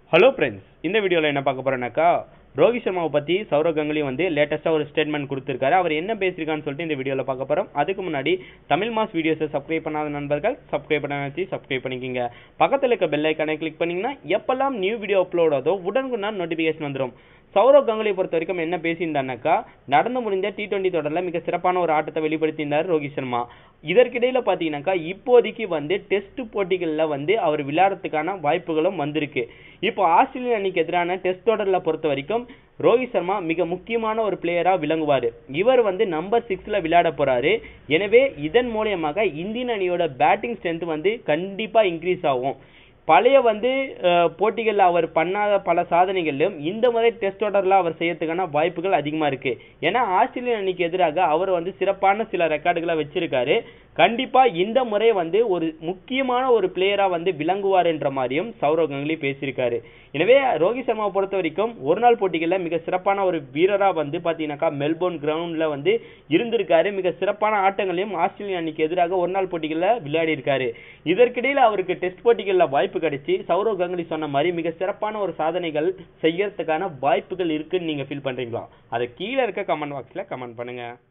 hello friends இந்த வீடியோவில் என்ன பார்க்க போறோம்னாக்கா ரோஹித் சர்மாவை பற்றி சௌரவ் கங்குலி வந்து லேட்டஸ்ட்டாக ஒரு ஸ்டேட்மெண்ட் கொடுத்துருக்காரு அவர் என்ன பேசியிருக்கான்னு சொல்லிட்டு இந்த வீடியோவில் பார்க்க போகிறோம் அதுக்கு முன்னாடி தமிழ் மாஸ் வீடியோஸை சப்ஸ்கிரைப் பண்ணாத நண்பர்கள் சப்ஸ்கிரைப் பண்ண வச்சு சப்ஸ்கிரைப் பண்ணிக்கிங்க பக்கத்தில் இருக்க பெல் ஐக்கானை கிளிக் பண்ணிங்கன்னா எப்பெல்லாம் நியூ வீடியோ அப்லோட் ஆதோ உடனுக்குடன் நோட்டிஃபிகேஷன் வந்துடும் சௌரவ் கங்குலியை பொறுத்த வரைக்கும் என்ன பேசியிருந்தானாக்கா நடந்து முடிந்த டி டுவெண்ட்டி தொடரில் மிக சிறப்பான ஒரு ஆட்டத்தை வெளிப்படுத்தியிருந்தார் ரோஹித் சர்மா இதற்கிடையில் பார்த்தீங்கன்னாக்கா இப்போதைக்கு வந்து டெஸ்ட் போட்டிகளில் வந்து அவர் விளையாடுறதுக்கான வாய்ப்புகளும் வந்திருக்கு இப்போ ஆஸ்திரேலிய அணிக்கு எதிரான டெஸ்ட் தொடரில் பொறுத்த வரைக்கும் ரோஹித் சர்மா மிக முக்கியமான ஒரு பிளேயராக விளங்குவார் இவர் வந்து நம்பர் சிக்ஸில் விளையாட போகிறாரு எனவே இதன் மூலியமாக இந்தியன் அணியோட பேட்டிங் ஸ்ட்ரென்த் வந்து கண்டிப்பாக இன்க்ரீஸ் ஆகும் பழைய வந்து போட்டிகளில் அவர் பண்ணாத பல சாதனைகளிலும் இந்த முறை டெஸ்ட் தொடரில் அவர் செய்யறதுக்கான வாய்ப்புகள் அதிகமாக இருக்கு ஏன்னா ஆஸ்திரேலிய அணிக்கு எதிராக அவர் வந்து சிறப்பான சில ரெக்கார்டுகளை வச்சிருக்காரு கண்டிப்பா இந்த முறை வந்து ஒரு முக்கியமான ஒரு பிளேயரா வந்து விளங்குவார் என்ற மாதிரியும் சௌரவ் கங்குலி பேசியிருக்காரு எனவே ரோஹித் சர்மாவை பொறுத்த வரைக்கும் ஒரு நாள் போட்டிகளில் மிக சிறப்பான ஒரு வீரரா வந்து பாத்தீங்கன்னாக்கா மெல்போர்ன் கிரவுண்ட்ல வந்து இருந்திருக்காரு மிக சிறப்பான ஆட்டங்களையும் ஆஸ்திரேலிய அணிக்கு எதிராக ஒரு நாள் போட்டிகளில் விளையாடி இருக்காரு இதற்கிடையில் அவருக்கு டெஸ்ட் போட்டிகளில் வாய்ப்பு கிடைச்சி சௌரவ் கங்குலி சொன்ன மாதிரி மிக சிறப்பான ஒரு சாதனைகள் செய்யறதுக்கான வாய்ப்புகள் இருக்குன்னு நீங்க ஃபீல் பண்றீங்களா அதை கீழே இருக்க கமெண்ட் பாக்ஸ்ல கமெண்ட் பண்ணுங்க